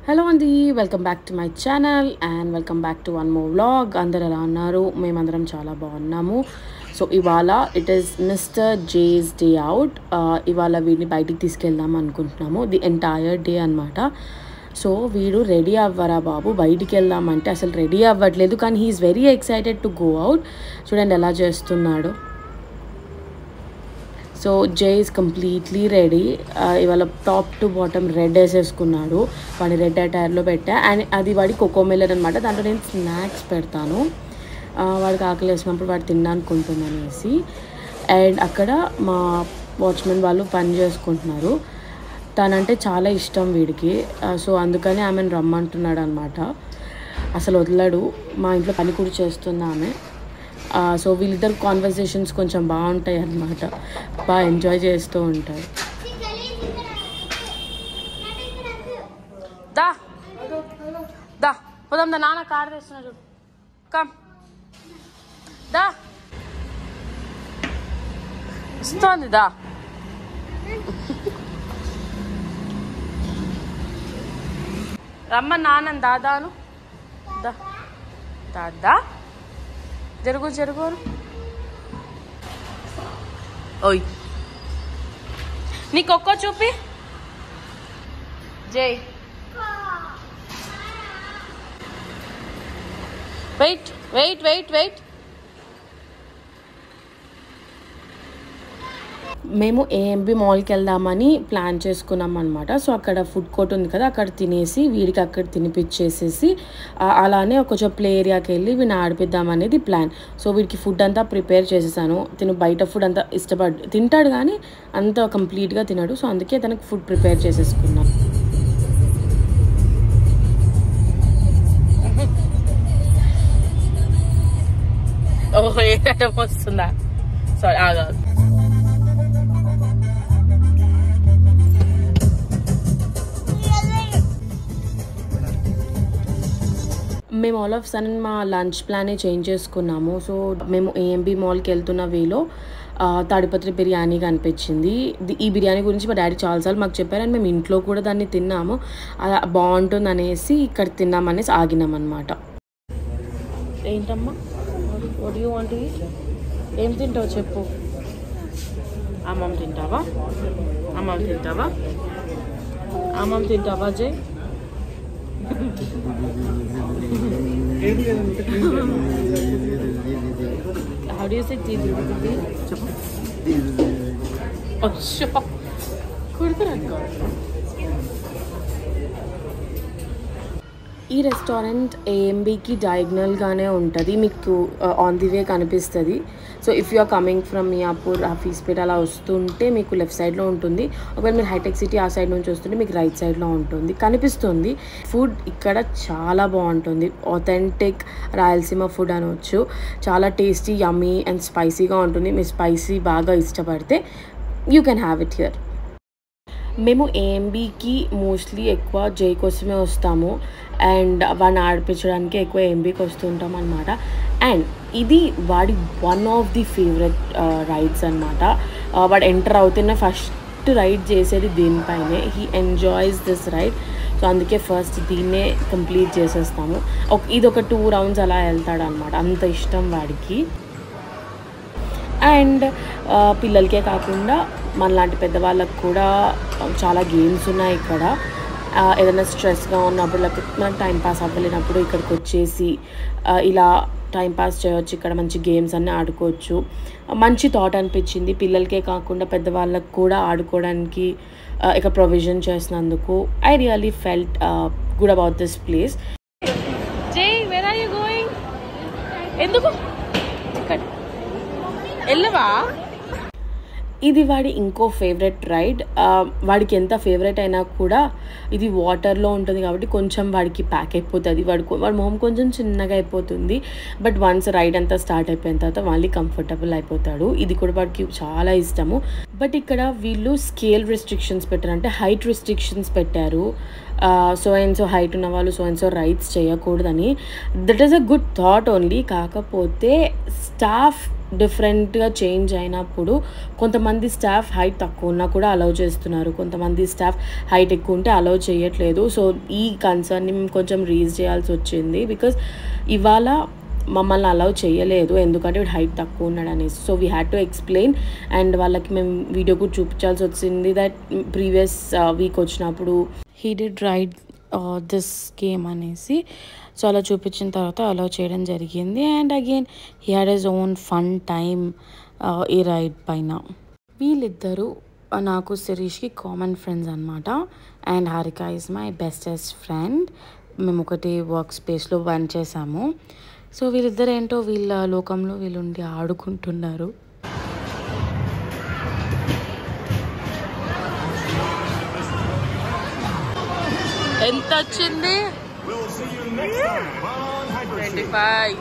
Hello అండి welcome back to my channel and welcome back to one more vlog అందరు ఎలా ఉన్నారు మేమందరం చాలా బాగున్నాము సో ఇవాళ it is mister Jay's day out ఇవాళ వీడిని బయటికి తీసుకెళ్దాం అనుకుంటున్నాము ది ఎంటైర్ డే అనమాట సో వీడు రెడీ అవ్వరా బాబు బయటికి వెళ్దామంటే అసలు రెడీ అవ్వట్లేదు కానీ he is very excited to go out చూడండి ఎలా చేస్తున్నాడు so Jay is completely ready ఇవాళ టాప్ టు బాటమ్ రెడ్ వేసేసుకున్నాడు వాడి రెడ్ టైర్లో పెట్టా అండ్ అది వాడి కోకో మిల్లర్ అనమాట దాంట్లో నేను స్నాక్స్ పెడతాను ఆ, వాడికి ఆకలి వేసినప్పుడు వాడు తిన్నానుకుంటుందనేసి అండ్ అక్కడ మా వాచ్మెన్ వాళ్ళు పని చేసుకుంటున్నారు తనంటే చాలా ఇష్టం వీడికి ఆ, సో అందుకని ఆమెను రమ్మంటున్నాడు అనమాట అసలు వదలడు మా ఇంట్లో పని కూడా చేస్తుంది ఆమె ఆ, సో వీళ్ళిద్దరు కాన్వర్సేషన్స్ కొంచెం బాగుంటాయి అన్నమాట బాగా ఎంజాయ్ చేస్తూ ఉంటారు దా దా పోదాం దా నాన్న కార్ తెస్తున్నా చూడు కమ్ దా ఇస్తోంది దా రమ్మ నాన్న దాదాను దా దాదా జరుగు జరుగు ఓయ్ నీకు ఒక్కో చూపి Jai wait wait wait wait మేము ఏఎంబి మాల్కి వెళ్దామని ప్లాన్ చేసుకున్నాం అనమాట సో అక్కడ ఫుడ్ కోర్ట్ ఉంది కదా అక్కడ తినేసి వీడికి అక్కడ తినిపించేసేసి ఆ, అలానే కొంచెం ప్లే ఏరియాకి వెళ్ళి వీడిని ఆడిపిద్దాం అనేది ప్లాన్ సో వీడికి ఫుడ్ అంతా ప్రిపేర్ చేసేసాను తిను బయట ఫుడ్ అంతా ఇష్టపడ్ తింటాడు కానీ అంత కంప్లీట్గా తినడు సో అందుకే తనకు ఫుడ్ ప్రిపేర్ చేసేసుకున్నాం ఓహో ఏంటంటే వస్తుందా సారీ ఆగా మేము ఆల్ ఆఫ్ సడన్ మా లంచ్ ప్లానే చేంజ్ చేసుకున్నాము సో మేము ఏఎంబి మాల్కి వెళ్తున్న వేలో ఆ, తాడిపత్రి బిర్యానీ కనిపించింది ది- ఈ బిర్యానీ గురించి మా డాడీ చాలాసార్లు మాకు చెప్పారు అండ్ మేము ఇంట్లో కూడా దాన్ని తిన్నాము అలా బాగుంటుంది అనేసి ఇక్కడ తిన్నామనేసి ఆగినాం అనమాట ఏంటమ్మా వాట్ యూ వాంట్ ఏం తింటావు చెప్పు అమ్మమ్మ తింటావా అమ్మమ్మ తింటావా అమ్మమ్మ తింటావా జై How do you say tea? అచ్చా కుడతారనుకో ఈ రెస్టారెంట్ ఏఎంబికి డయాగ్నల్గానే ఉంటుంది మీకు ఆన్ ది వే కనిపిస్తుంది so if you are coming from Miyapur Hafeezpet అలా వస్తుంటే మీకు లెఫ్ట్ సైడ్లో ఉంటుంది ఒకవేళ మీరు హైటెక్ సిటీ ఆ సైడ్ నుంచి వస్తుంటే మీకు రైట్ సైడ్లో ఉంటుంది కనిపిస్తుంది ఫుడ్ ఇక్కడ చాలా బాగుంటుంది ఆథెంటిక్ రాయలసీమ ఫుడ్ అనవచ్చు చాలా టేస్టీ యమ్మీ అండ్ స్పైసీగా ఉంటుంది మీరు స్పైసీ బాగా ఇష్టపడితే you can have it here మేము ఏఎంబీకి మోస్ట్లీ ఎక్కువ జై కోసమే వస్తాము అండ్ వాడిని ఆడిపించడానికి ఎక్కువ ఏఎంబీకి వస్తుంటాం అనమాట అండ్ ఇది వాడి one of the favourite rides అనమాట వాడు ఎంటర్ అవుతున్న ఫస్ట్ రైడ్ చేసేది దీనిపైనే he enjoys this ride so అందుకే ఫస్ట్ దీన్నే కంప్లీట్ చేసేస్తాము ఒక ఇది ఒక టూ రౌండ్స్ అలా వెళ్తాడు అనమాట అంత ఇష్టం వాడికి అండ్ ఆ, పిల్లలకే కాకుండా మనలాంటి పెద్దవాళ్ళకు కూడా చాలా గేమ్స్ ఉన్నాయి ఇక్కడ ఆ, ఏదైనా స్ట్రెస్గా ఉన్నప్పుడు లేకపోతే మనకు టైం పాస్ అవ్వలేనప్పుడు ఇక్కడికి వచ్చేసి ఆ, ఇలా టైం పాస్ చేయవచ్చు ఇక్కడ మంచి గేమ్స్ అన్నీ ఆడుకోవచ్చు మంచి థాట్ అనిపించింది పిల్లలకే కాకుండా పెద్దవాళ్ళకు కూడా ఆడుకోవడానికి ఆ, ఇక్కడ ప్రొవిజన్ చేసినందుకు I really felt good about this place Jai where are you going ఎందుకు ఇక్కడ వెళ్ళవా ఇది వాడి ఇంకో ఫేవరెట్ రైడ్ వాడికి ఎంత ఫేవరెట్ అయినా కూడా ఇది వాటర్లో ఉంటుంది కాబట్టి కొంచెం వాడికి ప్యాక్ అయిపోతుంది వాడి కొ- వాడి మొహం కొంచెం చిన్నగా అయిపోతుంది బట్ వన్స్ రైడ్ అంతా స్టార్ట్ అయిపోయిన తర్వాత మళ్ళీ కంఫర్టబుల్ అయిపోతాడు ఇది కూడా వాడికి చాలా ఇష్టము బట్ ఇక్కడ వీళ్ళు స్కేల్ రెస్ట్రిక్షన్స్ పెట్టారు అంటే హైట్ రెస్ట్రిక్షన్స్ పెట్టారు సో అండ్ సో హైట్ ఉన్న వాళ్ళు సో అండ్ సో రైట్స్ చేయకూడదని that is a good thought only కాకపోతే స్టాఫ్ డిఫరెంట్గా చేంజ్ అయినప్పుడు కొంతమంది స్టాఫ్ హైట్ తక్కువ ఉన్నా కూడా అలౌ చేస్తున్నారు కొంతమంది స్టాఫ్ హైట్ ఎక్కువ ఉంటే అలౌ చేయట్లేదు సో ఈ కన్సర్న్ని మేము కొంచెం రీజ్ చేయాల్సి వచ్చింది బికాస్ ఇవాళ మమ్మల్ని అలౌ చేయలేదు ఎందుకంటే వీడు హైట్ తక్కువ ఉన్నాడు అనేసి so we had to explain and వాళ్ళకి మేము వీడియో కూడా చూపించాల్సి వచ్చింది దట్ ప్రీవియస్ వీక్ వచ్చినప్పుడు he did ride this game అనేసి సో అలా చూపించిన తర్వాత అలా చేయడం జరిగింది and again he had his own fun time ఈ రైడ్ పైన వీళ్ళిద్దరూ నాకు శిరీష్కి కామన్ ఫ్రెండ్స్ అనమాట and Harika is my bestest friend మేము ఒకటి వర్క్ స్పేస్లో పని చేసాము సో వీళ్ళిద్దరు ఏంటో వీళ్ళ లోకంలో వీళ్ళు ఉండి ఆడుకుంటున్నారు ఎంత వచ్చింది ట్వంటీ ఫైవ్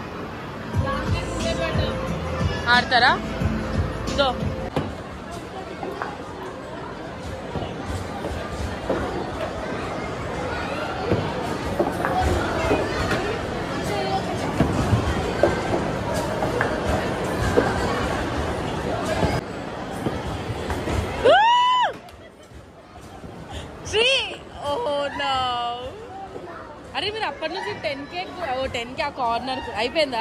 ఆడతారా దో అరే మీరు అప్పటి నుంచి టెన్ కే ఓ టెన్ కే ఆ కార్నర్ అయిపోయిందా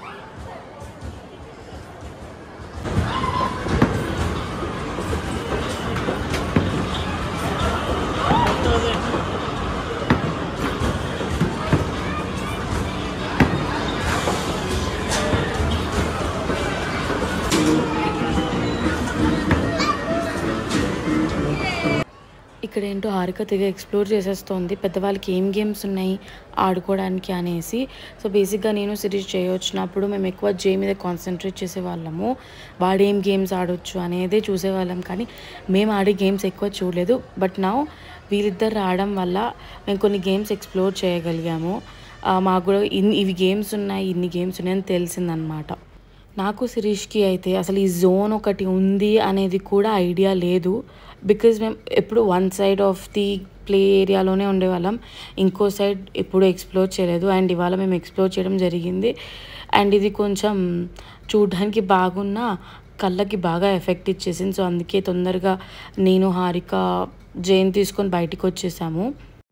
ఇక్కడ ఏంటో హారిక తెగ ఎక్స్ప్లోర్ చేసేస్తోంది పెద్దవాళ్ళకి ఏం గేమ్స్ ఉన్నాయి ఆడుకోవడానికి అనేసి సో బేసిక్గా నేను సిరీస్ చేయొచ్చినప్పుడు మేము ఎక్కువ జే మీద కాన్సన్ట్రేట్ చేసేవాళ్ళము వాడు ఏం గేమ్స్ ఆడొచ్చు అనేదే చూసేవాళ్ళం కానీ మేము ఆడే గేమ్స్ ఎక్కువ చూడలేదు బట్ నా వీళ్ళిద్దరు రావడం వల్ల మేము కొన్ని గేమ్స్ ఎక్స్ప్లోర్ చేయగలిగాము ఆ, మాకు కూడా ఇన్ని ఇవి గేమ్స్ ఉన్నాయి ఇన్ని గేమ్స్ ఉన్నాయని తెలిసిందనమాట నాకు శిరీష్కి అయితే అసలు ఈ జోన్ ఒకటి ఉంది అనేది కూడా ఐడియా లేదు బికాజ్ మేము ఎప్పుడు one side of the play ఏరియాలోనే ఉండేవాళ్ళం ఇంకో సైడ్ ఎప్పుడు ఎక్స్ప్లోర్ చేయలేదు అండ్ ఇవాళ మేము ఎక్స్ప్లోర్ చేయడం జరిగింది అండ్ ఇది కొంచెం చూడడానికి బాగున్న కళ్ళకి బాగా ఎఫెక్ట్ ఇచ్చేసింది సో అందుకే తొందరగా నేను హారిక జైన్ తీసుకొని బయటికి వచ్చేసాము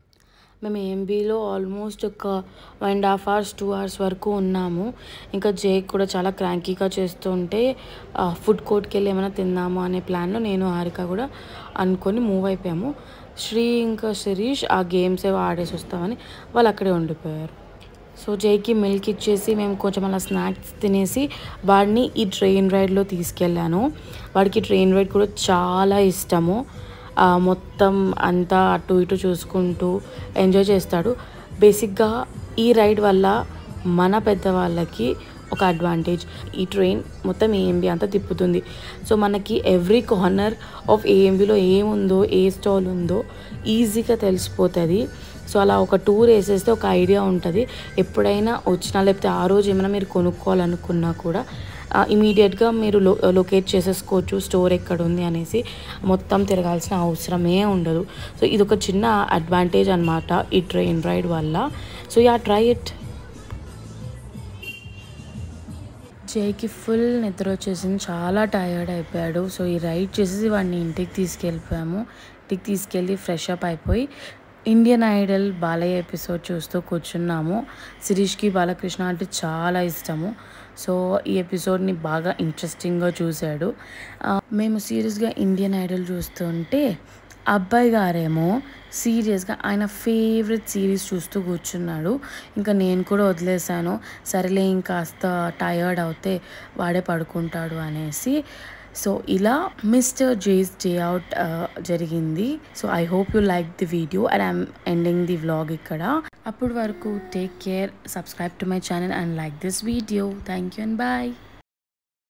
మేము ఏఎంబీలో ఆల్మోస్ట్ ఒక one and half hours two hours వరకు ఉన్నాము ఇంకా జేక్ కూడా చాలా క్రాంకీగా చేస్తుంటే ఫుడ్ కోర్ట్కి వెళ్ళి ఏమైనా తిందాము అనే ప్లాన్లో నేను హారిక కూడా అనుకొని మూవ్ అయిపోయాము శ్రీ ఇంకా శిరీష్ ఆ గేమ్స్ ఏవో ఆడేసి వస్తామని వాళ్ళు అక్కడే ఉండిపోయారు సో జైకి మిల్క్ ఇచ్చేసి మేము కొంచెం అలా స్నాక్స్ తినేసి వాడిని ఈ ట్రైన్ రైడ్లో తీసుకెళ్ళాను వాడికి ట్రైన్ రైడ్ కూడా చాలా ఇష్టము ఆ, మొత్తం అంతా అటు ఇటు చూసుకుంటూ ఎంజాయ్ చేస్తాడు బేసిక్గా ఈ రైడ్ వల్ల మన పెద్దవాళ్ళకి ఒక అడ్వాంటేజ్ ఈ ట్రైన్ మొత్తం ఏఎంబి అంతా తిప్పుతుంది సో మనకి ఎవ్రీ కార్నర్ ఆఫ్ ఏఎంబిలో ఏముందో ఏ స్టాల్ ఉందో ఈజీగా తెలిసిపోతుంది సో అలా ఒక టూర్ వేసేస్తే ఒక ఐడియా ఉంటుంది ఎప్పుడైనా వచ్చినా లేకపోతే ఆ రోజు ఏమైనా మీరు కొనుక్కోవాలనుకున్నా కూడా ఇమీడియట్గా మీరు లో లొకేట్ చేసేసుకోవచ్చు స్టోర్ ఎక్కడ ఉంది అనేసి మొత్తం తిరగాల్సిన అవసరమే ఉండదు సో ఇది ఒక చిన్న అడ్వాంటేజ్ అనమాట ఈ ట్రైన్ రైడ్ వల్ల సో యా ట్రై ఇట్ జైకి ఫుల్ నిద్ర వచ్చేసింది చాలా టయర్డ్ అయిపోయాడు సో ఈ రైడ్ చేసేసి వాడిని ఇంటికి తీసుకెళ్ళిపోయాము ఇంటికి తీసుకెళ్ళి ఫ్రెష్ అప్ అయిపోయి ఇండియన్ ఐడల్ బాలయ్య ఎపిసోడ్ చూస్తూ కూర్చున్నాము శిరీష్కి బాలకృష్ణ అంటే చాలా ఇష్టము సో ఈ ఎపిసోడ్ని బాగా ఇంట్రెస్టింగ్గా చూశాడు ఆ, మేము సీరియస్గా ఇండియన్ ఐడల్ చూస్తుంటే అబ్బాయి గారేమో సీరియస్గా ఆయన ఫేవరెట్ సిరీస్ చూస్తూ కూర్చున్నాడు ఇంకా నేను కూడా వదిలేశాను సరేలే ఇంకాస్త టయర్డ్ అవుతే వాడే పడుకుంటాడు అనేసి సో ఇలా మిస్టర్ జేస్ డే అవుట్ జరిగింది so I hope you like the video and I'm ending the vlog ఇక్కడ అప్పటి వరకు take care subscribe to my channel and like this video thank you and bye